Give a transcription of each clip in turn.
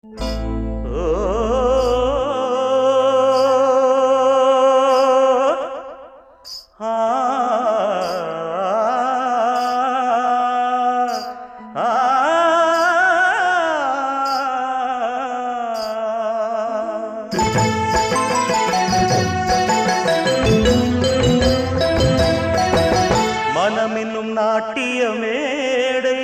மனமென்னும் நாட்டிய மேடை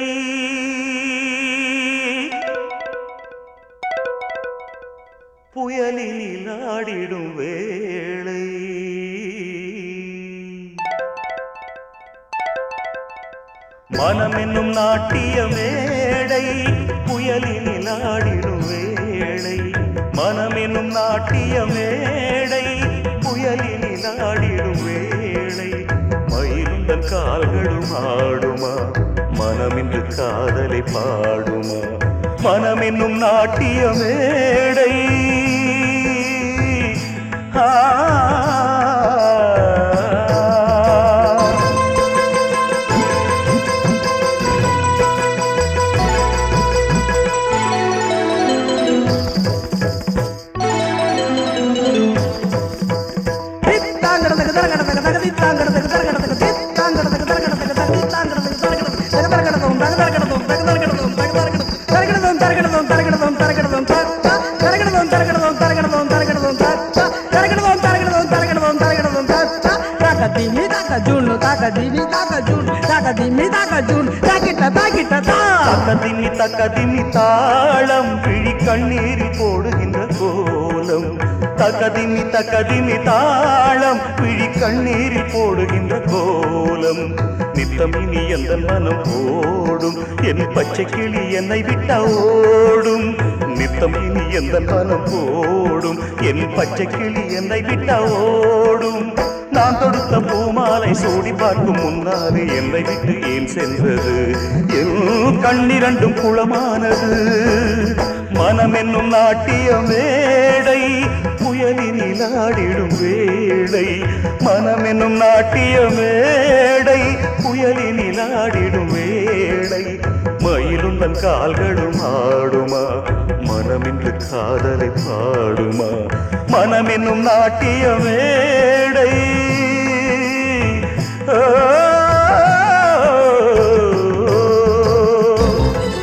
புயலில் ஆடிடும் வேளை மனமென்னும் நாட்டிய மேடை புயலில் ஆடிடும் வேளை மனமென்னும் நாட்டிய மேடை புயலில் ஆடிடும் வேளை மயிருந்தன் கால்களும் ஆடுமா மனமின்று காதலை பாடுமா மனமென்னும் நாட்டிய மேடை ஆ தக்கதிமி தக்கதிமி தாளம் பிழி கண்ணீரில் போடுகின்ற கோலம் தக்கதிமி தக்கதிமி தாளம் பிழி கண்ணீரில் போடுகின்ற கோலம் நித்தம் இனி எந்த மனம் ஓடும் என் பச்சை கிளி என்னை விட்ட ஓடும் நித்தம் இனி எந்த மனம் ஓடும் என் பச்சை கிளி என்னை விட்ட ஓடும் நான் தொடுத்த பூமாலை சூடி பார்க்கும் முன்னாலே என்னை விட்டு ஏன் சென்றது என் கண்ணிரண்டும் குளமானது மனம் என்னும் நாட்டிய மேடை புயலினில் ஆடிடும் வேளை மனம் என்னும் நாட்டிய மேடை புயலினில் ஆடிடும் வேளை மயிலுந்தன் கால்களும் ஆடுமா மனமின்று காதலை பாடுமா மனம் என்னும் நாட்டிய மேடை ஓ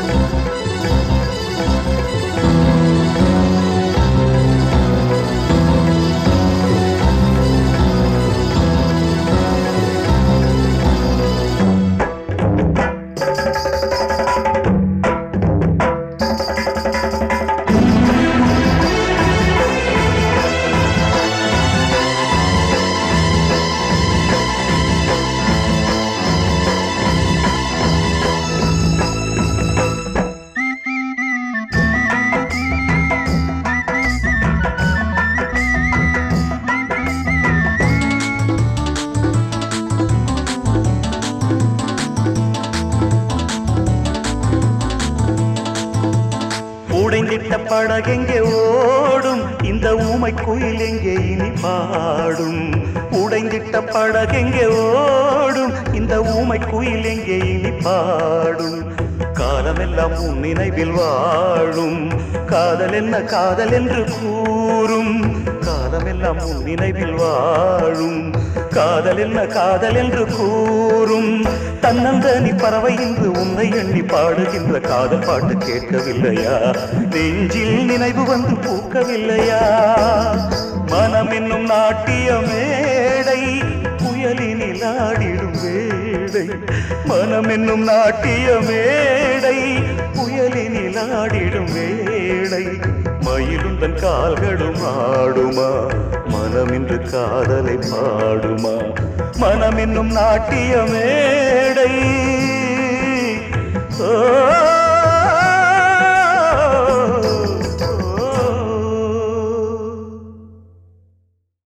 உடைந்திட்ட படகெங்கே ஓடும் இந்த ஊமை குயில் எங்கே இனி பாடும் உடைந்திட்ட படகெங்கே ஓடும் இந்த ஊமை குயில் எங்கே இனி பாடும் காலமெல்லாம் உன் நினைவில் வாழும் காதல் என்ன காதல் என்று கூறும் காலமெல்லாம் உன் நினைவில் வாழும் காதல் என்ன காதல் என்று கூறும் தன்னந்தனி பறவை இன்று உன்னை எண்ணி பாடுகின்ற காதல் பாட்டு கேட்கவில்லையா நெஞ்சில் நினைவு வந்து பூக்கவில்லையா மனம் என்னும் நாட்டிய மேடை புயலினில் ஆடிடும் வேடை மனம் என்னும் நாட்டிய மேடை புயலினில் ஆடிடும் வேளை மயிலுந்தன் கால்களும் ஆடுமா மனமின்று காதலை பாடுமா மனம் என்னும் நாட்டிய மேடை